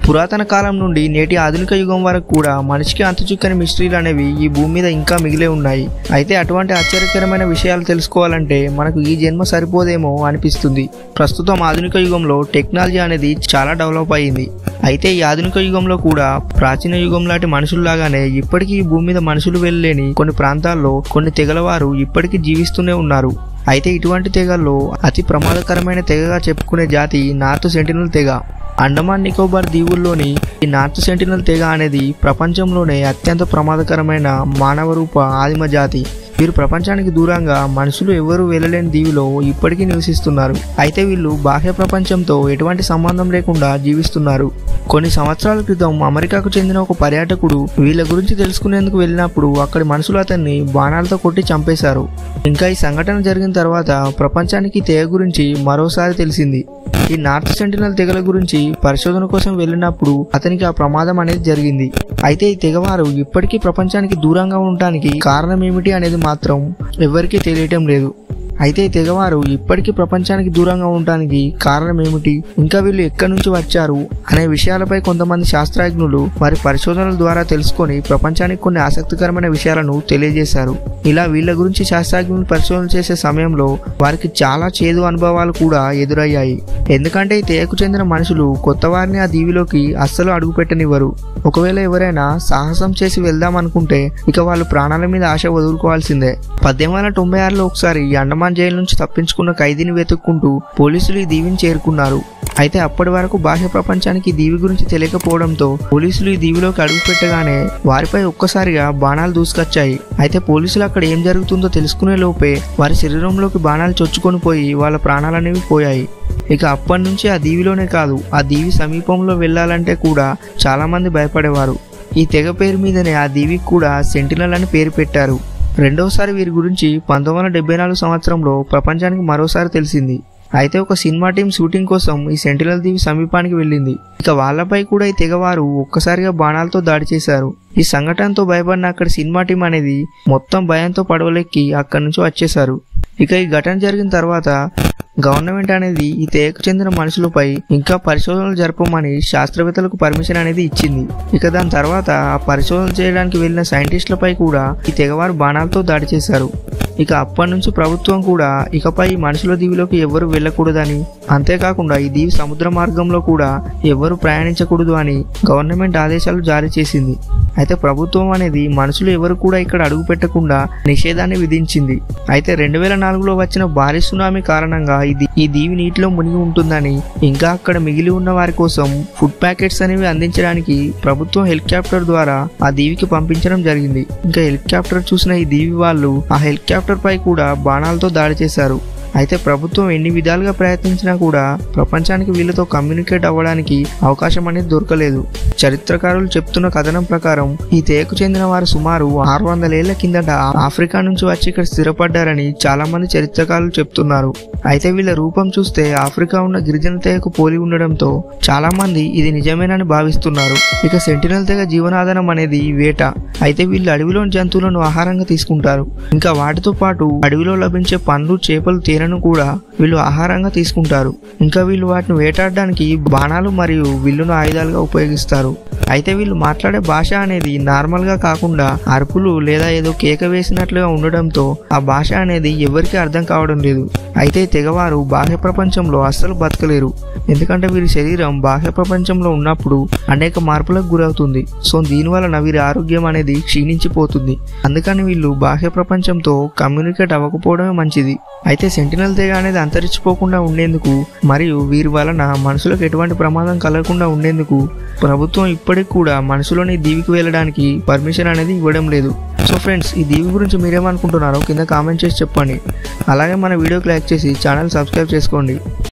పురాతన కాలం నుండి నేటి ఆధునిక యుగం వరకు కూడా మనిషికి అంతుచుక్కని మిస్టరీలు అనేవి ఈ భూమి మీద ఇంకా మిగిలే ఉన్నాయి అయితే అటువంటి ఆశ్చర్యకరమైన విషయాలు తెలుసుకోవాలంటే మనకు ఈ జన్మ సరిపోదేమో అనిపిస్తుంది ప్రస్తుతం ఆధునిక యుగంలో టెక్నాలజీ అనేది చాలా డెవలప్ అయ్యింది అయితే ఈ ఆధునిక యుగంలో కూడా ప్రాచీన యుగం లాంటి మనుషుల్లాగానే ఇప్పటికీ ఈ భూమి మీద మనుషులు వెళ్ళలేని కొన్ని ప్రాంతాల్లో కొన్ని తెగల వారు ఇప్పటికీ జీవిస్తూనే ఉన్నారు అయితే ఇటువంటి తెగల్లో అతి ప్రమాదకరమైన తెగగా చెప్పుకునే జాతి నార్త్ సెంటినల్ తెగ అండమాన్ నికోబార్ దీవుల్లోని ఈ నార్త్ సెంటినల్ తెగ అనేది ప్రపంచంలోనే అత్యంత ప్రమాదకరమైన మానవ రూప ఆదిమ జాతి వీరు ప్రపంచానికి దూరంగా మనుషులు ఎవరూ వెళ్ళలేని దీవిలో ఇప్పటికీ నివసిస్తున్నారు అయితే వీళ్ళు బాహ్య ప్రపంచంతో ఎటువంటి సంబంధం లేకుండా జీవిస్తున్నారు కొన్ని సంవత్సరాల క్రితం అమెరికాకు చెందిన ఒక పర్యాటకుడు వీళ్ళ గురించి తెలుసుకునేందుకు వెళ్ళినప్పుడు అక్కడి మనుషులు అతన్ని బాణాలతో కొట్టి చంపేశారు ఇంకా ఈ సంఘటన జరిగిన తర్వాత ప్రపంచానికి తెగ గురించి మరోసారి తెలిసింది ఈ నార్త్ సెంటినల్ తెగల గురించి పరిశోధన కోసం వెళ్ళినప్పుడు అతనికి ఆ ప్రమాదం అనేది జరిగింది అయితే ఈ తెగవారు ఇప్పటికీ ప్రపంచానికి దూరంగా ఉండటానికి కారణం ఏమిటి అనేది మాత్రం ఎవరికీ తెలియటం లేదు అయితే ఈ తెగవారు ఇప్పటికీ ప్రపంచానికి దూరంగా ఉండటానికి కారణం ఏమిటి ఇంకా వీళ్ళు ఎక్కడి నుంచి వచ్చారు అనే విషయాలపై కొంతమంది శాస్త్రజ్ఞులు వారి పరిశోధనల ద్వారా తెలుసుకొని ప్రపంచానికి కొన్ని ఆసక్తికరమైన విషయాలను తెలియజేశారు ఇలా వీళ్ళ గురించి శాస్త్రజ్ఞులు పరిశోధన చేసే సమయంలో వారికి చాలా చేదు అనుభవాలు కూడా ఎదురయ్యాయి ఎందుకంటే ఈ తెగకు చెందిన మనుషులు కొత్త వారిని ఆ దీవిలోకి అస్సలు అడుగుపెట్టనివ్వరు ఒకవేళ ఎవరైనా సాహసం చేసి వెళ్దాం అనుకుంటే ఇక వాళ్ళు ప్రాణాల మీద ఆశ వదులుకోవాల్సిందే పద్దెనిమిది వందల తొంభై ఆరులో ఒకసారి ఈ అండమాన్ జైలు నుంచి తప్పించుకున్న ఖైదీని వెతుక్కుంటూ పోలీసులు ఈ దీవిని చేరుకున్నారు అయితే అప్పటి వరకు బాహ్య ప్రపంచానికి ఈ దీవి గురించి తెలియకపోవడంతో పోలీసులు ఈ దీవిలోకి అడుగు పెట్టగానే వారిపై ఒక్కసారిగా బాణాలు దూసుకొచ్చాయి అయితే పోలీసులు అక్కడ ఏం జరుగుతుందో తెలుసుకునే లోపే వారి శరీరంలోకి బాణాలు చొచ్చుకొని పోయి వాళ్ళ ప్రాణాలనేవి పోయాయి ఇక అప్పటి నుంచి ఆ దీవిలోనే కాదు ఆ దీవి సమీపంలో వెళ్ళాలంటే కూడా చాలా మంది భయపడేవారు ఈ తెగ పేరు మీదనే ఆ దీవికి కూడా సెంటినల్ అని పేరు పెట్టారు రెండోసారి వీరి గురించి పంతొమ్మిది వందల డెబ్బై నాలుగు సంవత్సరంలో ప్రపంచానికి మరోసారి తెలిసింది అయితే ఒక సినిమా టీం షూటింగ్ కోసం ఈ సెంటినల్ దీవి సమీపానికి వెళ్ళింది ఇక వాళ్ళపై కూడా ఈ తెగవారు ఒక్కసారిగా బాణాలతో దాడి చేశారు ఈ సంఘటనతో భయపడిన అక్కడ సినిమా టీం అనేది మొత్తం భయంతో పడవలెక్కి అక్కడి నుంచి వచ్చేశారు ఇక ఈ ఘటన జరిగిన తర్వాత గవర్నమెంట్ అనేది ఈ తెగకు చెందిన మనుషులపై ఇంకా పరిశోధనలు జరపమని శాస్త్రవేత్తలకు పర్మిషన్ అనేది ఇచ్చింది ఇక దాని తర్వాత ఆ పరిశోధనలు చేయడానికి వెళ్ళిన సైంటిస్టులపై కూడా ఈ తెగవారు బాణాలతో దాడి చేశారు ఇక అప్పటి నుంచి ప్రభుత్వం కూడా ఇకపై ఈ మనుషుల దీవిలోకి ఎవరు వెళ్ళకూడదని అంతేకాకుండా ఈ దీవి సముద్ర మార్గంలో కూడా ఎవరు ప్రయాణించకూడదు అని గవర్నమెంట్ ఆదేశాలు జారీ చేసింది అయితే ప్రభుత్వం అనేది మనుషులు ఎవరు కూడా ఇక్కడ అడుగు పెట్టకుండా నిషేధాన్ని విధించింది అయితే రెండు వేల నాలుగులో వచ్చిన భారీ సునామీ కారణంగా ఇది ఈ దీవి నీటిలో మునిగి ఉంటుందని ఇంకా అక్కడ మిగిలి ఉన్న వారి కోసం ఫుడ్ ప్యాకెట్స్ అనేవి అందించడానికి ప్రభుత్వం హెలికాప్టర్ ద్వారా ఆ దీవికి పంపించడం జరిగింది ఇంకా హెలికాప్టర్ చూసిన ఈ దీవి వాళ్ళు ఆ హెలికాప్టర్ పై కూడా బాణాలతో దాడి చేశారు అయితే ప్రభుత్వం ఎన్ని విధాలుగా ప్రయత్నించినా కూడా ప్రపంచానికి వీళ్ళతో కమ్యూనికేట్ అవ్వడానికి అవకాశం అనేది దొరకలేదు చరిత్రకారులు చెప్తున్న కథనం ప్రకారం ఈ తెగకు చెందిన వారు సుమారు ఆరు వందల ఏళ్ల కిందట ఆఫ్రికా నుంచి వచ్చి ఇక్కడ స్థిరపడ్డారని చాలా మంది చరిత్రకారులు చెప్తున్నారు అయితే వీళ్ళ రూపం చూస్తే ఆఫ్రికా ఉన్న గిరిజన తెగకు పోలి ఉండడంతో చాలా మంది ఇది నిజమేనని భావిస్తున్నారు ఇక సెంటినల్ తెగ జీవనాధారం అనేది వేట అయితే వీళ్ళు అడవిలోని జంతువులను ఆహారంగా తీసుకుంటారు ఇంకా వాటితో పాటు అడవిలో లభించే పండ్లు చేపలు తేనెను కూడా వీళ్ళు ఆహారంగా తీసుకుంటారు ఇంకా వీళ్ళు వాటిని వేటాడడానికి బాణాలు మరియు విల్లును ఆయుధాలుగా ఉపయోగిస్తారు అయితే వీళ్ళు మాట్లాడే భాష అనేది నార్మల్ గా కాకుండా అరుపులు లేదా ఏదో కేక వేసినట్లుగా ఉండడంతో ఆ భాష అనేది ఎవరికీ అర్థం కావడం లేదు అయితే ఈ తెగవారు బాహ్య ప్రపంచంలో అస్సలు బతకలేరు ఎందుకంటే వీరి శరీరం బాహ్య ప్రపంచంలో ఉన్నప్పుడు అనేక మార్పులకు గురవుతుంది సో దీని వలన వీరి ఆరోగ్యం అనేది క్షీణించిపోతుంది అందుకని వీళ్ళు బాహ్య ప్రపంచంతో కమ్యూనికేట్ అవ్వకపోవడమే మంచిది అయితే సెంటినల్ తెగ అనేది అంతరించిపోకుండా ఉండేందుకు మరియు వీరి వలన మనుషులకు ఎటువంటి ప్రమాదం కలగకుండా ఉండేందుకు ప్రభుత్వం ఇప్పటికి కూడా మనుషులని దీవికి వెళ్ళడానికి పర్మిషన్ అనేది ఇవ్వడం లేదు సో ఫ్రెండ్స్ ఈ దీవి గురించి మీరేమనుకుంటున్నారో కింద కామెంట్ చేసి చెప్పండి అలాగే మన వీడియోకి లైక్ చేసి ఛానల్ సబ్స్క్రైబ్ చేసుకోండి